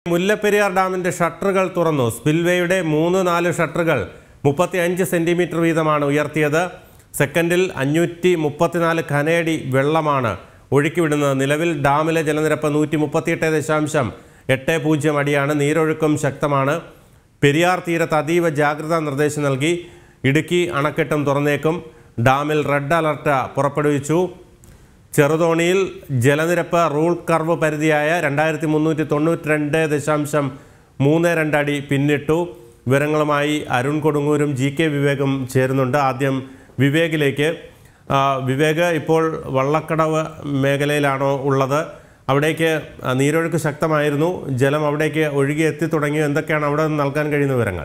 മുല്ലപ്പെരിയാർ ഡാമിന്റെ ഷട്ടറുകൾ തുറന്നു സ്പിൽവേയുടെ മൂന്ന് നാല് ഷട്ടറുകൾ മുപ്പത്തി അഞ്ച് സെന്റിമീറ്റർ വീതമാണ് ഉയർത്തിയത് സെക്കൻഡിൽ അഞ്ഞൂറ്റി മുപ്പത്തിനാല് ഖനയടി വെള്ളമാണ് ഒഴുക്കിവിടുന്നത് നിലവിൽ ഡാമിലെ ജലനിരപ്പ് നൂറ്റി മുപ്പത്തിയെട്ട് ദശാംശം എട്ട് പൂജ്യം അടിയാണ് നീരൊഴുക്കും ശക്തമാണ് പെരിയാർ തീരത്ത് അതീവ ജാഗ്രതാ നിർദ്ദേശം നൽകി ഇടുക്കി അണക്കെട്ടും തുറന്നേക്കും ഡാമിൽ റെഡ് അലർട്ട് പുറപ്പെടുവിച്ചു ചെറുതോണിയിൽ ജലനിരപ്പ് റൂൾ കർവ് പരിധിയായ രണ്ടായിരത്തി മുന്നൂറ്റി തൊണ്ണൂറ്റി രണ്ട് ദശാംശം മൂന്ന് രണ്ട് അടി പിന്നിട്ടു വിവരങ്ങളുമായി അരുൺ കൊടുങ്ങൂരും ജി കെ വിവേകും ചേരുന്നുണ്ട് ആദ്യം വിവേകിലേക്ക് ആ, വിവേക് ഇപ്പോൾ വള്ളക്കടവ് മേഖലയിലാണോ ഉള്ളത് അവിടേക്ക് ആ, നീരൊഴുക്ക് ശക്തമായിരുന്നു ജലം അവിടേക്ക് ഒഴുകി എത്തി തുടങ്ങിയോ എന്തൊക്കെയാണ് അവിടെ നിന്ന് നൽകാൻ കഴിയുന്ന വിവരങ്ങൾ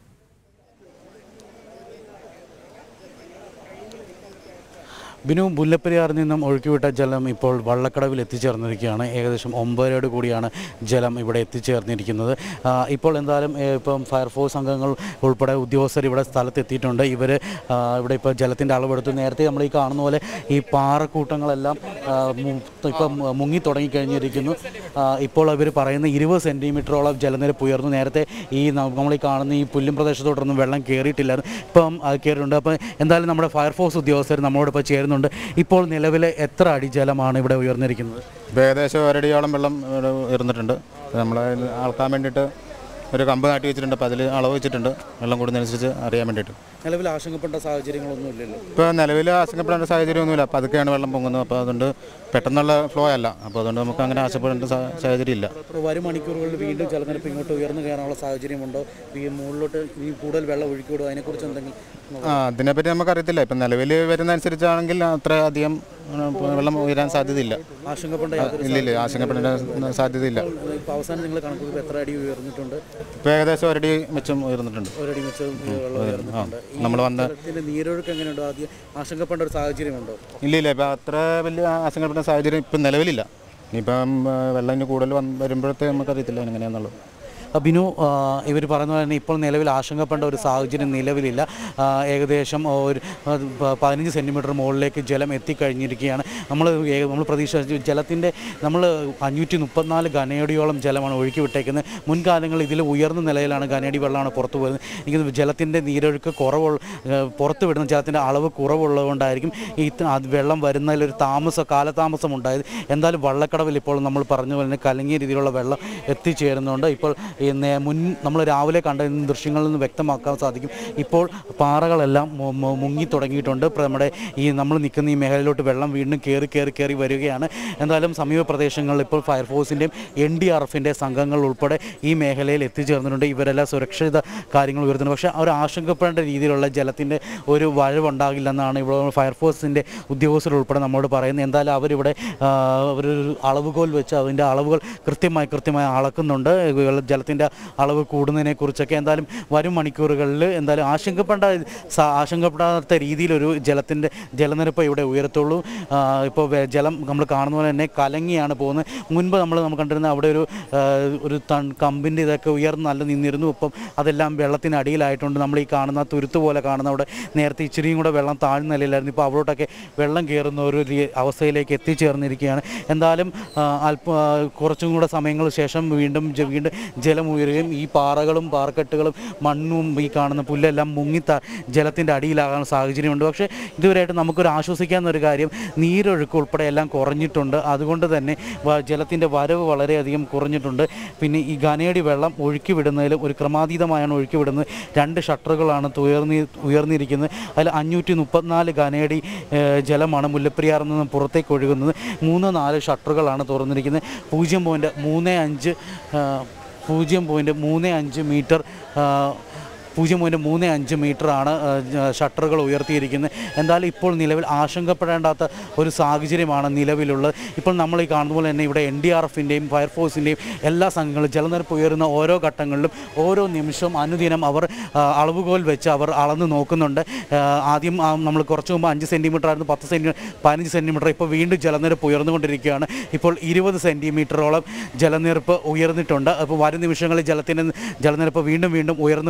ബിനു മുല്ലപ്പെരിയാറിൽ നിന്നും ഒഴുക്കിവിട്ട ജലം ഇപ്പോൾ വള്ളക്കടവിൽ എത്തിച്ചേർന്നിരിക്കുകയാണ് ഏകദേശം ഒമ്പതരയോട് കൂടിയാണ് ജലം ഇവിടെ എത്തിച്ചേർന്നിരിക്കുന്നത് ആ, ഇപ്പോൾ എന്തായാലും ഏ, ഇപ്പം ഫയർഫോഴ്സ് അംഗങ്ങൾ ഉൾപ്പെടെ ഉദ്യോഗസ്ഥർ ഇവിടെ സ്ഥലത്ത് എത്തിയിട്ടുണ്ട് ഇവർ ഇവിടെ ഇപ്പോൾ ജലത്തിൻ്റെ അളവെടുത്തു നേരത്തെ നമ്മൾ ഈ കാണുന്ന പോലെ ഈ പാറക്കൂട്ടങ്ങളെല്ലാം ആ, മു- ഇപ്പം മുങ്ങി തുടങ്ങിക്കഴിഞ്ഞിരിക്കുന്നു ആ, ഇപ്പോൾ അവർ പറയുന്ന ഇരുപത് സെൻറ്റിമീറ്ററോളം ജലനിരപ്പ് ഉയർന്നു നേരത്തെ ഈ നമ്മൾ ഈ കാണുന്ന ഈ പുല്ലും പ്രദേശത്തോട്ടൊന്നും വെള്ളം കയറിയിട്ടില്ലായിരുന്നു ഇപ്പം അത് കയറിയിട്ടുണ്ട് അപ്പോൾ എന്തായാലും നമ്മുടെ ഫയർഫോഴ്സ് ഉദ്യോഗസ്ഥർ നമ്മളോടൊപ്പം ചേരുന്നുണ്ട് ഇപ്പോൾ നിലവിലെ എത്ര അടി ജലമാണ് ഇവിടെ ഉയർന്നിരിക്കുന്നത് ഇപ്പോൾ ഏകദേശം ഒരടിയോളം വെള്ളം ഇവിടെ ഉയർന്നിട്ടുണ്ട് നമ്മൾ അളക്കാൻ വേണ്ടിയിട്ട് ഒരു കമ്പ് നാട്ടി വെച്ചിട്ടുണ്ട് അപ്പോൾ അതിൽ അളവ് വെച്ചിട്ടുണ്ട് വെള്ളം കൂടുന്നതനുസരിച്ച് അറിയാൻ വേണ്ടിയിട്ട് നിലവിൽ ആശങ്കപ്പെട്ട സാഹചര്യങ്ങളൊന്നും ഇല്ലല്ലോ ഇപ്പോൾ നിലവിൽ ആശങ്കപ്പെടേണ്ട സാഹചര്യമൊന്നുമില്ല അപ്പോൾ അതൊക്കെയാണ് വെള്ളം പൊങ്ങുന്നത് അപ്പോൾ അതുകൊണ്ട് പെട്ടെന്നുള്ള ഫ്ലോ അല്ല അപ്പോൾ അതുകൊണ്ട് നമുക്ക് അങ്ങനെ ആശപ്പെടേണ്ട സാ- സാഹചര്യം ഇല്ല ഇപ്പോൾ വരും മണിക്കൂറുകളിൽ വീണ്ടും ജലനിരപ്പ് ഇങ്ങോട്ട് ഉയർന്നു കയറാനുള്ള സാഹചര്യമുണ്ടോ ഈ മുകളിലോട്ട് ഈ കൂടുതൽ വെള്ളം ഒഴുക്കി വിടുക അതിനെക്കുറിച്ച് എന്തെങ്കിലും ആ അതിനെപ്പറ്റി നമുക്കറിയത്തില്ല ഇപ്പം നിലവിൽ വരുന്ന അനുസരിച്ചാണെങ്കിൽ അത്ര അധികം ആ, വെള്ളം ഉയരാൻ സാധ്യതയില്ല ആശങ്കപ്പെട്ട ഇല്ല ഇല്ല ആശങ്കപ്പെടേണ്ട സാധ്യതയില്ല ഇപ്പോൾ അവസാനം നിങ്ങൾ കണക്ക് എത്ര അടി ഉയർന്നിട്ടുണ്ട് ഇപ്പോൾ ഏകദേശം ഒരടി മെച്ചം ഉയർന്നിട്ടുണ്ട് ഒരടി വെച്ച് വെള്ളം ഉയർന്നിട്ടുണ്ട് ഈ നമ്മൾ വന്ന ജലത്തിന്റെ നീരൊഴുക്ക് എങ്ങനെയുണ്ടോ ആദ്യം ആശങ്കപ്പെട്ട ഒരു സാഹചര്യമുണ്ടോ ഇല്ല ഇല്ല ഇപ്പം അത്ര വലിയ ആശങ്കപ്പെടുന്ന സാഹചര്യം ഇപ്പം നിലവിലില്ല ഇനിയിപ്പം ആ, വെള്ളം ഇനി കൂടുതൽ വന്ന് വരുമ്പോഴത്തെ നമുക്കറിയത്തില്ല എങ്ങനെയാണെന്നുള്ളത് ആ, ബിനു ഇവർ പറയുന്ന പോലെ തന്നെ ഇപ്പോൾ നിലവിൽ ആശങ്കപ്പെടേണ്ട ഒരു സാഹചര്യം നിലവിലില്ല ആ, ഏകദേശം ഒരു ആ, പ- പതിനഞ്ച് സെൻറ്റിമീറ്റർ മുകളിലേക്ക് ജലം എത്തിക്കഴിഞ്ഞിരിക്കുകയാണ് നമ്മൾ നമ്മൾ പ്രതീക്ഷ ജലത്തിൻ്റെ നമ്മൾ അഞ്ഞൂറ്റി മുപ്പത്തിനാല് ഘനയടിയോളം ജലമാണ് ഒഴുക്കി വിട്ടേക്കുന്നത് മുൻകാലങ്ങളിൽ ഇതിൽ ഉയർന്ന നിലയിലാണ് ഘനയടി വെള്ളമാണ് പുറത്തു പോകുന്നത് എനിക്ക് തോന്നുന്നു ജലത്തിൻ്റെ നീരൊഴുക്ക് കുറവുള്ള ആ, പുറത്ത് വിടുന്ന ജലത്തിൻ്റെ അളവ് കുറവുള്ളതുകൊണ്ടായിരിക്കും ഈ ത- അത് വെള്ളം വരുന്നതിലൊരു താമസം കാലതാമസം ഉണ്ടായത് എന്തായാലും വള്ളക്കടവിൽ ഇപ്പോൾ നമ്മൾ പറഞ്ഞ പോലെ തന്നെ കലങ്ങിയ രീതിയിലുള്ള വെള്ളം എത്തിച്ചേരുന്നുണ്ട് ഇപ്പോൾ ഈ നേ- മുൻ നമ്മൾ രാവിലെ കണ്ട ദൃശ്യങ്ങളിൽ നിന്ന് വ്യക്തമാക്കാൻ സാധിക്കും ഇപ്പോൾ പാറകളെല്ലാം മു- മു- മുങ്ങി തുടങ്ങിയിട്ടുണ്ട് ഇപ്പോൾ നമ്മുടെ ഈ നമ്മൾ നിൽക്കുന്ന ഈ മേഖലയിലോട്ട് വെള്ളം വീണ്ടും കയറി കയറി കയറി വരികയാണ് എന്തായാലും സമീപ പ്രദേശങ്ങളിൽ ഇപ്പോൾ ഫയർഫോഴ്സിൻ്റെയും എൻ ഡി ആർ എഫിൻ്റെ സംഘങ്ങൾ ഉൾപ്പെടെ ഈ മേഖലയിൽ എത്തിച്ചേർന്നിട്ടുണ്ട് ഇവരെല്ലാം സുരക്ഷിത കാര്യങ്ങൾ ഉയർത്തുന്നു പക്ഷേ അവർ ആശങ്കപ്പെടേണ്ട രീതിയിലുള്ള ജലത്തിൻ്റെ ഒരു വഴവുണ്ടാകില്ലെന്നാണ് ഇവിടെ ഫയർഫോഴ്സിൻ്റെ ഉദ്യോഗസ്ഥർ ഉൾപ്പെടെ നമ്മോട് പറയുന്നത് എന്തായാലും അവരിവിടെ ആ, അവരൊരു അളവുകോൽ വെച്ച് അതിൻ്റെ അളവുകൾ കൃത്യമായി കൃത്യമായി അളക്കുന്നുണ്ട് വെള്ള- ജലത്തിൻ്റെ അളവ് കൂടുന്നതിനെ കുറിച്ചൊക്കെ എന്തായാലും വരും മണിക്കൂറുകളിൽ എന്തായാലും ആശങ്കപ്പെടേണ്ട സ- ആശങ്കപ്പെടാത്ത രീതിയിലൊരു ജലത്തിൻ്റെ ജലനിരപ്പ് ഇവിടെ ഉയരത്തുള്ളൂ ആ, ഇപ്പോൾ വെ- ജലം നമ്മൾ കാണുന്ന പോലെ തന്നെ കലങ്ങിയാണ് പോകുന്നത് മുൻപ് നമ്മൾ നമുക്ക് കണ്ടിരുന്ന അവിടെ ഒരു ആ, ഒരു തൺ കമ്പിൻ്റെ ഇതൊക്കെ ഉയർന്ന് നല്ല നിന്നിരുന്നു ഇപ്പം അതെല്ലാം വെള്ളത്തിനടിയിലായിട്ടുണ്ട് നമ്മൾ ഈ കാണുന്ന തുരുത്ത് പോലെ കാണുന്ന അവിടെ നേരത്തെ ഇച്ചിരിയും കൂടെ വെള്ളം താഴ്ന്ന നിലയിലായിരുന്നു ഇപ്പോൾ അവിടോട്ടൊക്കെ വെള്ളം കയറുന്ന ഒരു രീ- അവസ്ഥയിലേക്ക് എത്തിച്ചേർന്നിരിക്കുകയാണ് എന്തായാലും ആ, അല്പ ആ, കുറച്ചും കൂടെ സമയങ്ങൾ ശേഷം വീണ്ടും ജ- വീണ്ടും ജലം ഉയരുകയും ഈ പാറകളും പാറക്കെട്ടുകളും മണ്ണും ഈ കാണുന്ന പുല്ലെല്ലാം മുങ്ങി ത ജലത്തിൻ്റെ അടിയിലാകാൻ സാഹചര്യമുണ്ട് പക്ഷേ ഇതുവരെയായിട്ട് നമുക്കൊരു ആശ്വസിക്കാവുന്ന ഒരു കാര്യം നീരൊഴുക്ക് ഉൾപ്പെടെ എല്ലാം കുറഞ്ഞിട്ടുണ്ട് അതുകൊണ്ട് തന്നെ വ- ജലത്തിൻ്റെ വരവ് വളരെയധികം കുറഞ്ഞിട്ടുണ്ട് പിന്നെ ഈ ഘനയടി വെള്ളം ഒഴുക്കി വിടുന്നതിൽ ഒരു ക്രമാതീതമായാണ് ഒഴുക്കി വിടുന്നത് രണ്ട് ഷട്ടറുകളാണ് ഉയർന്നി ഉയർന്നിരിക്കുന്നത് അതിൽ അഞ്ഞൂറ്റി മുപ്പത്തിനാല് ഘനയടി ഏഹ്, ജലമാണ് മുല്ലപ്പെരിയാറിൽ നിന്ന് പുറത്തേക്ക് ഒഴുകുന്നത് മൂന്ന് നാല് ഷട്ടറുകളാണ് തുറന്നിരിക്കുന്നത് പൂജ്യം പോയിൻറ്റ് മൂന്ന് അഞ്ച് ഏഹ്, പൂജ്യം പോയിൻറ്റ് മൂന്ന് അഞ്ച് മീറ്റർ ഏഹ്, പൂജ്യം പോയിൻറ്റ് മൂന്ന് അഞ്ച് മീറ്ററാണ് ഷട്ടറുകൾ ഉയർത്തിയിരിക്കുന്നത് എന്തായാലും ഇപ്പോൾ നിലവിൽ ആശങ്കപ്പെടേണ്ടാത്ത ഒരു സാഹചര്യമാണ് നിലവിലുള്ളത് ഇപ്പോൾ നമ്മൾ ഈ കാണുന്ന പോലെ തന്നെ ഇവിടെ എൻ ഡി ആർ എഫിൻ്റെയും ഫയർഫോഴ്സിൻ്റെയും എല്ലാ സംഘങ്ങളും ജലനിരപ്പ് ഉയരുന്ന ഓരോ ഘട്ടങ്ങളിലും ഓരോ നിമിഷവും അനുദിനം അവർ ആ, അളവുകോൽ വെച്ച് അവർ അളന്ന് നോക്കുന്നുണ്ട് ആ, ആദ്യം ആ, നമ്മൾ കുറച്ച് മുമ്പ് അഞ്ച് സെൻറ്റിമീറ്റർ ആയിരുന്നു പത്ത് സെൻറ്റി പതിനഞ്ച് സെൻറ്റിമീറ്റർ ഇപ്പോൾ വീണ്ടും ജലനിരപ്പ് ഉയർന്നുകൊണ്ടിരിക്കുകയാണ് ഇപ്പോൾ ഇരുപത് സെൻറ്റിമീറ്ററോളം ജലനിരപ്പ് ഉയർന്നിട്ടുണ്ട് അപ്പോൾ വരും നിമിഷങ്ങളിൽ ജലത്തിൻ്റെ ജലനിരപ്പ് വീണ്ടും വീണ്ടും ഉയർന്നു വരും എന്തായാലും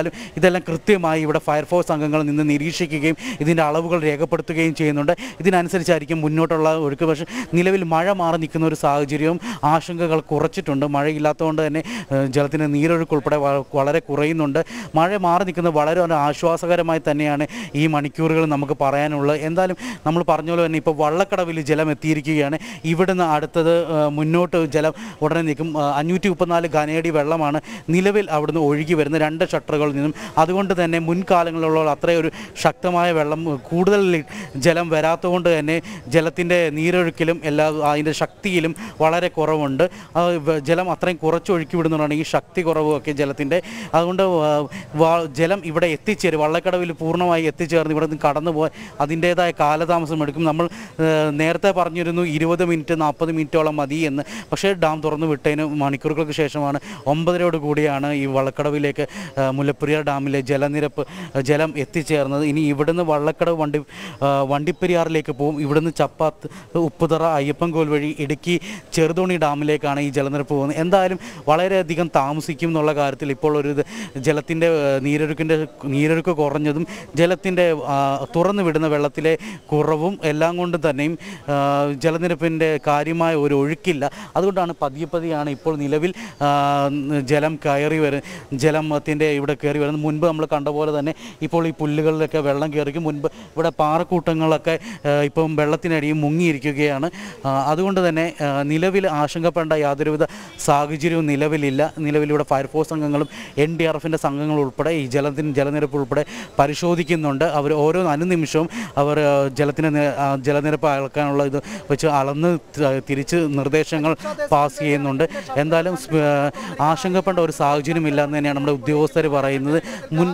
എന്തായാലും ഇതെല്ലാം കൃത്യമായി ഇവിടെ ഫയർഫോഴ്സ് അംഗങ്ങൾ നിന്ന് നിരീക്ഷിക്കുകയും ഇതിൻ്റെ അളവുകൾ രേഖപ്പെടുത്തുകയും ചെയ്യുന്നുണ്ട് ഇതിനനുസരിച്ചായിരിക്കും മുന്നോട്ടുള്ള ഒഴുക്ക് പക്ഷേ നിലവിൽ മഴ മാറി നിൽക്കുന്ന ഒരു സാഹചര്യവും ആശങ്കകൾ കുറച്ചിട്ടുണ്ട് മഴയില്ലാത്തതുകൊണ്ട് തന്നെ ഏഹ്, ജലത്തിൻ്റെ നീരൊഴുക്ക് ഉൾപ്പെടെ വ- വളരെ കുറയുന്നുണ്ട് മഴ മാറി നിൽക്കുന്നത് വളരെ ഒരു ആശ്വാസകരമായി തന്നെയാണ് ഈ മണിക്കൂറുകൾ നമുക്ക് പറയാനുള്ളത് എന്തായാലും നമ്മൾ പറഞ്ഞ പോലെ തന്നെ ഇപ്പോൾ വള്ളക്കടവിൽ ജലം എത്തിയിരിക്കുകയാണ് ഇവിടുന്ന് അടുത്തത് ഏഹ്, മുന്നോട്ട് ജലം ഉടനെ നിൽക്കും അഞ്ഞൂറ്റി മുപ്പത്തിനാല് ഘനയടി വെള്ളമാണ് നിലവിൽ അവിടുന്ന് ഒഴുകി വരുന്ന രണ്ട് ഷട്ടറുകളിൽ നിന്നും അതുകൊണ്ട് തന്നെ മുൻകാലങ്ങളിലുള്ള അത്രയും ഒരു ശക്തമായ വെള്ളം ഏഹ്, കൂടുതൽ ലി- ജലം വരാത്തതുകൊണ്ട് തന്നെ ജലത്തിൻ്റെ നീരൊഴുക്കിലും എല്ലാ അതിൻ്റെ ശക്തിയിലും വളരെ കുറവുണ്ട് ആ വ- ജലം അത്രയും കുറച്ച് ഒഴുക്കി വിടുന്നതുകൊണ്ടാണ് ഈ ശക്തി കുറവൊക്കെ ജലത്തിൻ്റെ അതുകൊണ്ട് വ- വ- ജലം ഇവിടെ എത്തിച്ചേരും വള്ളക്കടവിൽ പൂർണ്ണമായി എത്തിച്ചേർന്ന് ഇവിടെ നിന്ന് കടന്നു പോകാൻ അതിൻ്റേതായ കാലതാമസം എടുക്കും നമ്മൾ ഏഹ്, നേരത്തെ പറഞ്ഞിരുന്നു ഇരുപത് മിനിറ്റ് നാൽപ്പത് മിനിറ്റോളം മതി എന്ന് പക്ഷേ ഡാം തുറന്നു വിട്ടതിന് മണിക്കൂറുകൾക്ക് ശേഷമാണ് ഒമ്പതരയോട് കൂടിയാണ് ഈ വള്ളക്കടവിലേക്ക് ഏഹ്, മുല്ലപ്പെരിയാർ ഡാമിലെ ജലനിരപ്പ് ഏഹ്, ജലം എത്തിച്ചേർന്നത് ഇനി ഇവിടുന്ന് വള്ളക്കടവ് വണ്ടി ഏഹ്, വണ്ടിപ്പെരിയാറിലേക്ക് പോകും ഇവിടുന്ന് ചപ്പാത്ത് ഉപ്പുതറ അയ്യപ്പൻകോൽ വഴി ഇടുക്കി ചെറുതോണി ഡാമിലേക്കാണ് ഈ ജലനിരപ്പ് പോകുന്നത് എന്തായാലും വളരെയധികം താമസിക്കും എന്നുള്ള കാര്യത്തിൽ ഇപ്പോൾ ഒരു ഇത് ജലത്തിൻ്റെ ഏഹ്, നീരൊഴുക്കിൻ്റെ നീരൊഴുക്ക് കുറഞ്ഞതും ജലത്തിൻ്റെ ആ, തുറന്നു വിടുന്ന വെള്ളത്തിലെ കുറവും എല്ലാം കൊണ്ടും തന്നെയും ആ, ജലനിരപ്പിൻ്റെ കാര്യമായ ഒരു ഒഴുക്കില്ല അതുകൊണ്ടാണ് പതിയെ പതിയാണ് ഇപ്പോൾ നിലവിൽ ആ, ജലം കയറി വരും ജലത്തിൻ്റെ ഇവിടെ കയറി വരുന്നത് മുൻപ് നമ്മൾ കണ്ട പോലെ തന്നെ ഇപ്പോൾ ഈ പുല്ലുകളിലൊക്കെ വെള്ളം കയറിക്കും മുൻപ് ഇവിടെ പാറക്കൂട്ടങ്ങളൊക്കെ ആ, ഇപ്പം വെള്ളത്തിനടിയും മുങ്ങിയിരിക്കുകയാണ് ആ, അതുകൊണ്ട് തന്നെ ആ, നിലവിൽ ആശങ്കപ്പെടേണ്ട യാതൊരുവിധ സാഹചര്യവും നിലവിലില്ല നിലവിലിവിടെ ഫയർഫോഴ്സ് അംഗങ്ങളും എൻ ഡി ആർ എഫിൻ്റെ സംഘങ്ങൾ ഉൾപ്പെടെ ഈ ജലത്തിന് ജലനിരപ്പ് ഉൾപ്പെടെ പരിശോധിക്കുന്നുണ്ട് അവർ ഓരോ അനുനിമിഷവും അവർ ആ, ജലത്തിന് നി- ആ, ജലനിരപ്പ് അളക്കാനുള്ള ഇത് വെച്ച് അളന്ന് ത- തിരിച്ച് നിർദ്ദേശങ്ങൾ പാസ് ചെയ്യുന്നുണ്ട് എന്തായാലും സ്- ആ, ആശങ്കപ്പെടേണ്ട ഒരു സാഹചര്യമില്ല എന്ന് തന്നെയാണ് നമ്മുടെ ഉദ്യോഗസ്ഥർ പറയുന്നത് മുൻ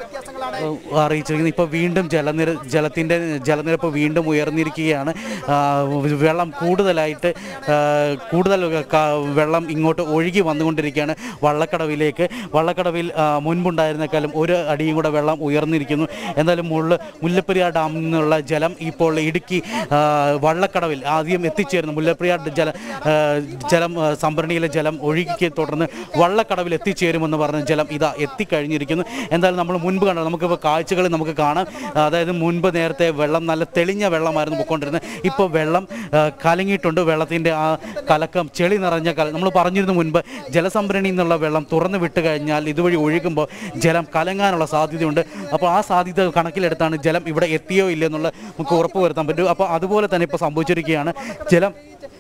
അറിയിച്ചിരിക്കുന്നത് ഇപ്പോൾ വീണ്ടും ജലനിര ജലത്തിൻ്റെ ജലനിരപ്പ് വീണ്ടും ഉയർന്നിരിക്കുകയാണ് ആ, വെള്ളം കൂടുതലായിട്ട് ആ, കൂടുതൽ ക- വെള്ളം ഇങ്ങോട്ട് ഒഴുകി വന്നുകൊണ്ടിരിക്കുകയാണ് വള്ളക്കടവിലേക്ക് വള്ളക്കടവിൽ ആ, മുൻപുണ്ടായിരുന്നേക്കാളും ഒരു അടിയും കൂടെ വെള്ളം ഉയർന്നിരിക്കുന്നു എന്തായാലും മുള്ള മുല്ലപ്പെരിയാർ ഡാമിൽ നിന്നുള്ള ജലം ഇപ്പോൾ ഇടുക്കി ആ, വള്ളക്കടവിൽ ആദ്യം എത്തിച്ചേരുന്നു മുല്ലപ്പെരിയാർ ജല ആ, ജലം ആ, സംഭരണിയിലെ ജലം ഒഴുകിക്ക് തുടർന്ന് വള്ളക്കടവിൽ എത്തിച്ചേരുമെന്ന് പറഞ്ഞ ജലം ഇതാ എത്തിക്കഴിഞ്ഞിരിക്കുന്നു എന്തായാലും നമ്മൾ മുൻപ് കണ്ടത് നമുക്കിപ്പോൾ കാഴ്ചകൾ നമുക്ക് കാണാം അതായത് മുൻപ് നേരത്തെ വെള്ളം നല്ല തെളിഞ്ഞ വെള്ളമായിരുന്നു പൊയ്ക്കൊണ്ടിരുന്നത് ഇപ്പോൾ വെള്ളം ആ, കലങ്ങിയിട്ടുണ്ട് വെള്ളത്തിൻ്റെ ആ കലക്കം ചെളി നിറഞ്ഞ കല നമ്മൾ പറഞ്ഞിരുന്നു മുൻപ് ജലസംഭരണിയിൽ നിന്നുള്ള വെള്ളം തുറന്നു വിട്ട് കഴിഞ്ഞാൽ ഇതുവഴി ഒഴുകുമ്പോൾ ജലം കലങ്ങാനുള്ള സാധ്യതയുണ്ട് അപ്പോൾ ആ സാധ്യത കണക്കിലെടുത്താണ് ജലം ഇവിടെ എത്തിയോ ഇല്ലയോ എന്നുള്ള നമുക്ക് ഉറപ്പ് വരുത്താൻ പറ്റും അപ്പോൾ അതുപോലെ തന്നെ ഇപ്പോൾ സംഭവിച്ചിരിക്കുകയാണ് ജലം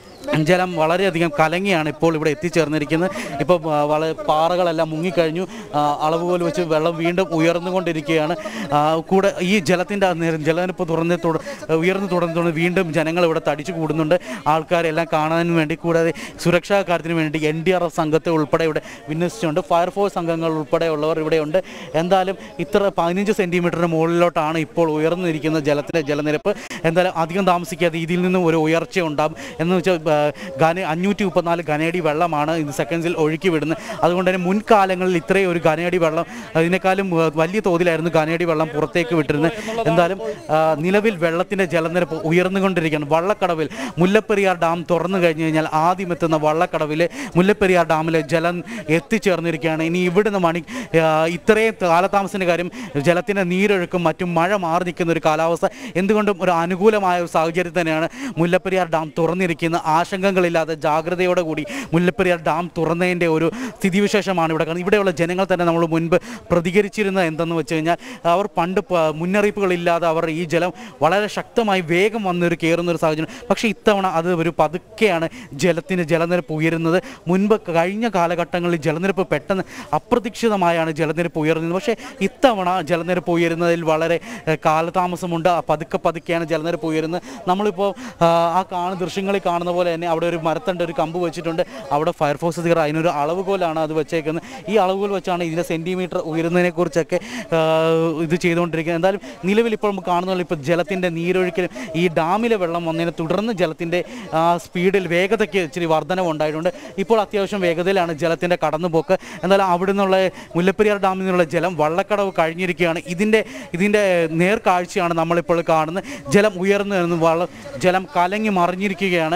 ജലം വളരെയധികം കലങ്ങിയാണ് ഇപ്പോൾ ഇവിടെ എത്തിച്ചേർന്നിരിക്കുന്നത് ഇപ്പോൾ ആ, വളരെ പാറകളെല്ലാം മുങ്ങിക്കഴിഞ്ഞു ആ, അളവുകോൽ വെച്ച് വെള്ളം വീണ്ടും ഉയർന്നുകൊണ്ടിരിക്കുകയാണ് ആ, കൂടെ ഈ ജലത്തിൻ്റെ ജലനിരപ്പ് തുറന്ന് തുട- ഉയർന്നു തുടർന്ന് തുടർന്ന് വീണ്ടും ജനങ്ങൾ ഇവിടെ തടിച്ചു കൂടുന്നുണ്ട് ആൾക്കാരെല്ലാം കാണാൻ വേണ്ടി കൂടാതെ സുരക്ഷാ കാര്യത്തിന് വേണ്ടി എൻ ഡി ആർ എഫ് സംഘത്തെ ഉൾപ്പെടെ ഇവിടെ വിന്യസിച്ചുണ്ട് ഫയർഫോഴ്സ് അംഗങ്ങൾ ഉൾപ്പെടെയുള്ളവർ ഇവിടെയുണ്ട് എന്തായാലും ഇത്ര പതിനഞ്ച് സെൻറ്റിമീറ്ററിന് മുകളിലോട്ടാണ് ഇപ്പോൾ ഉയർന്നിരിക്കുന്ന ജലത്തിൻ്റെ ജലനിരപ്പ് എന്തായാലും അധികം താമസിക്കാതെ ഇതിൽ നിന്നും ഒരു ഉയർച്ച ഉണ്ടാകും എന്ന് വെച്ചാൽ ആ, ഘന അഞ്ഞൂറ്റി മുപ്പത്തിനാല് ഘനയടി വെള്ളമാണ് ഇത് സെക്കൻഡ്സിൽ ഒഴുക്കി വിടുന്നത് അതുകൊണ്ട് തന്നെ മുൻകാലങ്ങളിൽ ഇത്രയും ഒരു ഘനയടി വെള്ളം അതിനേക്കാളും ആ, വലിയ തോതിലായിരുന്നു ഘനയടി വെള്ളം പുറത്തേക്ക് വിട്ടിരുന്നത് എന്തായാലും ആ, നിലവിൽ വെള്ളത്തിൻ്റെ ജലനിരപ്പ് ഉയർന്നുകൊണ്ടിരിക്കുകയാണ് വള്ളക്കടവിൽ മുല്ലപ്പെരിയാർ ഡാം തുറന്നു കഴിഞ്ഞു കഴിഞ്ഞാൽ ആദ്യം എത്തുന്ന വള്ളക്കടവിലെ മുല്ലപ്പെരിയാർ ഡാമിലെ ജലം എത്തിച്ചേർന്നിരിക്കുകയാണ് ഇനി ഇവിടുന്ന് മണി ആ, ഇത്രയും കാലതാമസത്തിൻ്റെ കാര്യം ജലത്തിൻ്റെ നീരൊഴുക്കും മറ്റും മഴ മാറി നിൽക്കുന്ന ഒരു കാലാവസ്ഥ എന്തുകൊണ്ടും ഒരു അനുകൂലമായ ഒരു സാഹചര്യം തന്നെയാണ് മുല്ലപ്പെരിയാർ ഡാം തുറന്നിരിക്കുന്ന ആശങ്കകളില്ലാതെ ജാഗ്രതയോടെ കൂടി മുല്ലപ്പെരിയാർ ഡാം തുറന്നതിൻ്റെ ഒരു സ്ഥിതിവിശേഷമാണ് ഇവിടെ കാണുന്നത് ഇവിടെയുള്ള ജനങ്ങൾ തന്നെ നമ്മൾ മുൻപ് പ്രതികരിച്ചിരുന്നത് എന്തെന്ന് വെച്ച് കഴിഞ്ഞാൽ അവർ പണ്ട് പ- മുന്നറിയിപ്പുകളില്ലാതെ അവർ ഈ ജലം വളരെ ശക്തമായി വേഗം വന്നൊരു കയറുന്ന ഒരു സാഹചര്യം പക്ഷേ ഇത്തവണ അത് ഒരു പതുക്കെയാണ് ജലത്തിന് ജലനിരപ്പ് ഉയരുന്നത് മുൻപ് കഴിഞ്ഞ കാലഘട്ടങ്ങളിൽ ജലനിരപ്പ് പെട്ടെന്ന് അപ്രതീക്ഷിതമായാണ് ജലനിരപ്പ് ഉയർന്നത് പക്ഷേ ഇത്തവണ ജലനിരപ്പ് ഉയരുന്നതിൽ വളരെ ഏഹ്, കാലതാമസമുണ്ട് ആ പതുക്കെ പതുക്കെയാണ് ജലനിരപ്പ് ഉയരുന്നത് നമ്മളിപ്പോൾ ആ, ആ കാണുന്ന ദൃശ്യങ്ങളിൽ കാണുന്ന പോലെ തന്നെ അവിടെ ഒരു മരത്തണ്ട് ഒരു കമ്പ് വെച്ചിട്ടുണ്ട് അവിടെ ഫയർഫോഴ്സ് അധികൃതർ അതിനൊരു അളവുകോലാണ് അത് വെച്ചേക്കുന്നത് ഈ അളവുകോൽ വെച്ചാണ് ഇതിൻ്റെ സെൻറ്റിമീറ്റർ ഉയരുന്നതിനെക്കുറിച്ചൊക്കെ ആ, ഇത് ചെയ്തുകൊണ്ടിരിക്കുന്നത് എന്തായാലും നിലവിൽ ഇപ്പോൾ നമുക്ക് കാണുന്നുള്ള ഇപ്പോൾ ജലത്തിൻ്റെ നീരൊഴുക്കിലും ഈ ഡാമിലെ വെള്ളം വന്നതിനെ തുടർന്ന് ജലത്തിൻ്റെ ആ, സ്പീഡിൽ വേഗതയ്ക്ക് ഇച്ചിരി വർധനവ് ഉണ്ടായിട്ടുണ്ട് ഇപ്പോൾ അത്യാവശ്യം വേഗതയിലാണ് ജലത്തിൻ്റെ കടന്നുപോക്ക് എന്നാൽ അവിടെ നിന്നുള്ള മുല്ലപ്പെരിയാർ ഡാമിൽ നിന്നുള്ള ജലം വള്ളക്കടവ് കഴിഞ്ഞിരിക്കുകയാണ് ഇതിൻ്റെ ഇതിൻ്റെ നേർക്കാഴ്ചയാണ് നമ്മളിപ്പോൾ കാണുന്നത് ജലം ഉയർന്നു വരുന്നു വള്ളം ജലം കലങ്ങി മറിഞ്ഞിരിക്കുകയാണ് ഏ,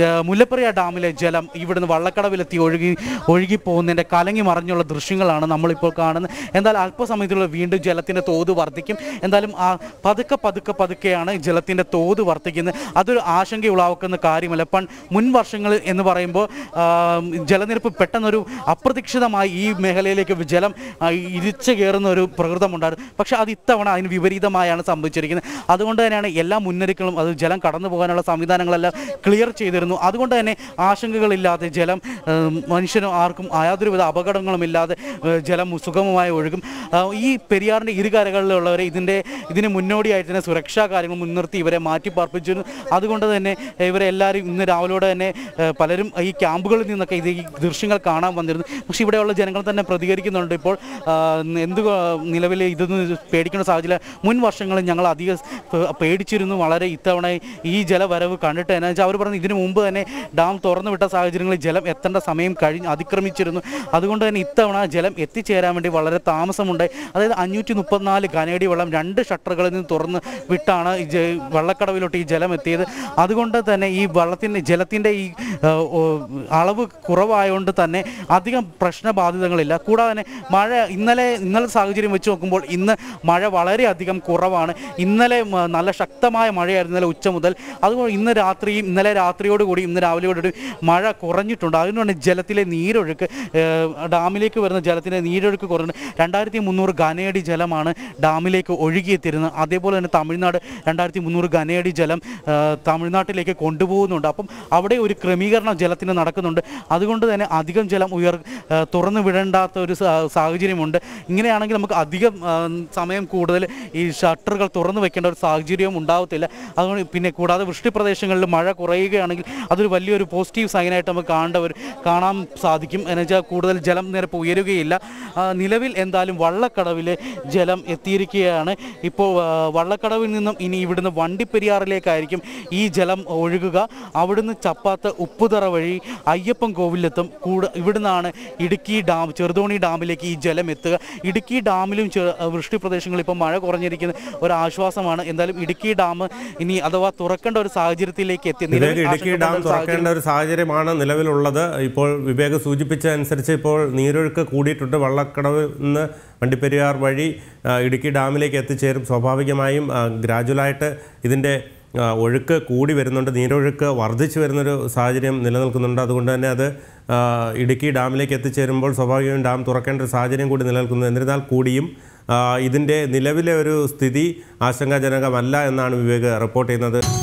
ജ- മുല്ലപ്പെരിയാർ ഡാമിലെ ജലം ഇവിടുന്ന് വള്ളക്കടവിലെത്തി ഒഴുകി ഒഴുകി പോകുന്നതിൻ്റെ കലങ്ങി മറിഞ്ഞുള്ള ദൃശ്യങ്ങളാണ് നമ്മളിപ്പോൾ കാണുന്നത് എന്തായാലും അല്പസമയത്തിലുള്ള വീണ്ടും ജലത്തിൻ്റെ തോത് വർദ്ധിക്കും എന്തായാലും ആ പതുക്കെ പതുക്കെ പതുക്കെയാണ് ജലത്തിൻ്റെ തോത് വർദ്ധിക്കുന്നത് അതൊരു ആശങ്ക ഉളവാക്കുന്ന കാര്യമല്ല പൺ മുൻ വർഷങ്ങളിൽ എന്ന് പറയുമ്പോൾ ആ, ജലനിരപ്പ് പെട്ടെന്നൊരു അപ്രതീക്ഷിതമായി ഈ മേഖലയിലേക്ക് ജലം ആ, ഇരിച്ചു കയറുന്ന ഒരു പ്രകൃതമുണ്ടായിരുന്നു പക്ഷേ അത് ഇത്തവണ അതിന് വിപരീതമായാണ് സംഭവിച്ചിരിക്കുന്നത് അതുകൊണ്ട് തന്നെയാണ് എല്ലാ മുന്നൊരുക്കങ്ങളും അത് ജലം കടന്നു പോകാനുള്ള സംവിധാനങ്ങളെല്ലാം ക്ലിയർ ചെയ്തിരുന്നു അതുകൊണ്ട് തന്നെ ആശങ്കകളില്ലാതെ ജലം ഏം, മനുഷ്യനും ആർക്കും യാതൊരുവിധ അപകടങ്ങളുമില്ലാതെ ഏ, ജലം സുഗമമായി ഒഴുകും ആ, ഈ പെരിയാറിൻ്റെ ഇരുകരകളിലുള്ളവരെ ഇതിൻ്റെ ഇതിന് മുന്നോടിയായിട്ട് തന്നെ സുരക്ഷാ കാര്യങ്ങൾ മുൻനിർത്തി ഇവരെ മാറ്റി പാർപ്പിച്ചിരുന്നു അതുകൊണ്ട് തന്നെ ഇവരെ എല്ലാവരും ഇന്ന് രാവിലെയോടെ തന്നെ ഏ, പലരും ഈ ക്യാമ്പുകളിൽ നിന്നൊക്കെ ഇത് ഈ ദൃശ്യങ്ങൾ കാണാൻ വന്നിരുന്നു പക്ഷേ ഇവിടെയുള്ള ജനങ്ങൾ തന്നെ പ്രതികരിക്കുന്നുണ്ട് ഇപ്പോൾ ആ, എന്ത് നിലവിൽ ഇതൊന്നും പേടിക്കേണ്ട സാഹചര്യം മുൻ വർഷങ്ങളിൽ ഞങ്ങൾ അധികം പേ- പേടിച്ചിരുന്നു വളരെ ഇത്തവണ ഈ ജലവരവ് കണ്ടിട്ട് എന്നാ വെച്ചാൽ അവർ പറഞ്ഞു ഇതിനു മുമ്പ് തന്നെ ഡാം തുറന്നു വിട്ട സാഹചര്യങ്ങളിൽ ജലം എത്തേണ്ട സമയം കഴിഞ്ഞ് അതിക്രമിച്ചിരുന്നു അതുകൊണ്ട് തന്നെ ഇത്തവണ ജലം എത്തിച്ചേരാൻ വേണ്ടി വളരെ താമസമുണ്ട് അതായത് അഞ്ഞൂറ്റി മുപ്പത്തിനാല് ഘനയടി വെള്ളം രണ്ട് ഷട്ടറുകളിൽ നിന്ന് തുറന്ന് വിട്ടാണ് ഈ ജ- വള്ളക്കടവിലോട്ട് ഈ ജലം എത്തിയത് അതുകൊണ്ട് തന്നെ ഈ വെള്ളത്തിൻ്റെ ജലത്തിൻ്റെ ഈ ആ, ഓ, അളവ് കുറവായതുകൊണ്ട് തന്നെ അധികം പ്രശ്നബാധിതങ്ങളില്ല കൂടാതെ തന്നെ മഴ ഇന്നലെ ഇന്നലെ സാഹചര്യം വെച്ച് നോക്കുമ്പോൾ ഇന്ന് മഴ വളരെയധികം കുറവാണ് ഇന്നലെ മ, നല്ല ശക്തമായ മഴയായിരുന്നു ഇന്നലെ ഉച്ച മുതൽ അതുകൊണ്ട് ഇന്ന് രാത്രിയും ഇന്നലെ രാത്രിയോടുകൂടി ഇന്ന് രാവിലെയോടുകൂടി മഴ കുറഞ്ഞിട്ടുണ്ട് അതുകൊണ്ട് ജലത്തിലെ നീരൊഴുക്ക് ഏഹ്, ഡാമിലേക്ക് വരുന്ന ജലത്തിൻ്റെ നീരൊഴുക്ക് കുറഞ്ഞു രണ്ടായിരത്തി മുന്നൂറ് ഘനയടി ജലമാണ് ഡാമിലേക്ക് ഒഴുകിയെത്തിരുന്നത് അതേപോലെ തന്നെ തമിഴ്നാട് രണ്ടായിരത്തി മുന്നൂറ് ഘനയടി ജലം ഏഹ്, തമിഴ്നാട്ടിലേക്ക് കൊണ്ടുപോകുന്നുണ്ട് അപ്പം അവിടെ ഒരു ക്രമീകരണം ജലത്തിന് നടക്കുന്നുണ്ട് അതുകൊണ്ട് തന്നെ അധികം ജലം ഉയർ ഏഹ്, തുറന്നു വിടേണ്ടാത്ത ഒരു സാ- സാഹചര്യമുണ്ട് ഇങ്ങനെയാണെങ്കിൽ നമുക്ക് അധികം ആ, സമയം കൂടുതൽ ഈ ഷട്ടറുകൾ തുറന്നു വെക്കേണ്ട ഒരു സാഹചര്യവും ഉണ്ടാവത്തില്ല അതുകൊണ്ട് പിന്നെ കൂടാതെ വൃഷ്ടി പ്രദേശങ്ങളിൽ മഴ കുറയുകയാണെങ്കിൽ അതൊരു വലിയൊരു പോസിറ്റീവ് സൈനായിട്ട് നമുക്ക് കാണേണ്ട ഒരു കാണാൻ സാധിക്കും എന്ന് വെച്ചാൽ കൂടുതൽ ജലം നിരപ്പ് ഉയരുകയില്ല ആ, നിലവിൽ എന്തായാലും വള്ളക്കടവിൽ ജലം എത്തിയിരിക്കുകയാണ് ഇപ്പോൾ ആ, വള്ളക്കടവിൽ നിന്നും ഇനി ഇവിടുന്ന് വണ്ടിപ്പെരിയാറിലേക്കായിരിക്കും ഈ ജലം ഒഴുകുക അവിടുന്ന് ചപ്പാത്ത് ഉപ്പുതറ വഴി അയ്യപ്പൻ കോവിലെത്തും കൂട ഇവിടുന്നാണ് ഇടുക്കി ഡാം ചെറുതോണി ഡാമിലേക്ക് ഈ ജലം എത്തുക ഇടുക്കി ഡാമിലും ചെ- വൃഷ്ടി പ്രദേശങ്ങളിൽ ഇപ്പോൾ മഴ കുറഞ്ഞിരിക്കുന്ന ഒരു ആശ്വാസമാണ് എന്തായാലും ഇടുക്കി ഡാം ഇനി അഥവാ തുറക്കേണ്ട ഒരു സാഹചര്യത്തിലേക്ക് എത്തി വിവേക് നിലവിൽ ഇടുക്കി ഡാം ആശങ്കപ്പെടേണ്ട ഒരു സാഹചര്യം തുറക്കേണ്ട ഒരു സാഹചര്യമാണ് നിലവിലുള്ളത് ഇപ്പോൾ വിവേക് സൂചിപ്പിച്ചതനുസരിച്ച് ഇപ്പോൾ നീരൊഴുക്ക് കൂടിയിട്ടുണ്ട് വള്ളക്കടവ് നിന്ന് വണ്ടിപ്പെരിയാർ വഴി ആ, ഇടുക്കി ഡാമിലേക്ക് എത്തിച്ചേരും സ്വാഭാവികമായും ആ, ഗ്രാജുവലായിട്ട് ഇതിൻ്റെ ആ, ഒഴുക്ക് കൂടി വരുന്നുണ്ട് നീരൊഴുക്ക് വർദ്ധിച്ചു വരുന്നൊരു സാഹചര്യം നിലനിൽക്കുന്നുണ്ട് അതുകൊണ്ട് തന്നെ അത് ആ, ഇടുക്കി ഡാമിലേക്ക് എത്തിച്ചേരുമ്പോൾ സ്വാഭാവികമായും ഡാം തുറക്കേണ്ട ഒരു സാഹചര്യം കൂടി നിലനിൽക്കുന്നു എന്നിരുന്നാൽ കൂടിയും ആ, ഇതിൻ്റെ നിലവിലെ ഒരു സ്ഥിതി ആശങ്കാജനകമല്ല എന്നാണ് വിവേക് റിപ്പോർട്ട് ചെയ്യുന്നത്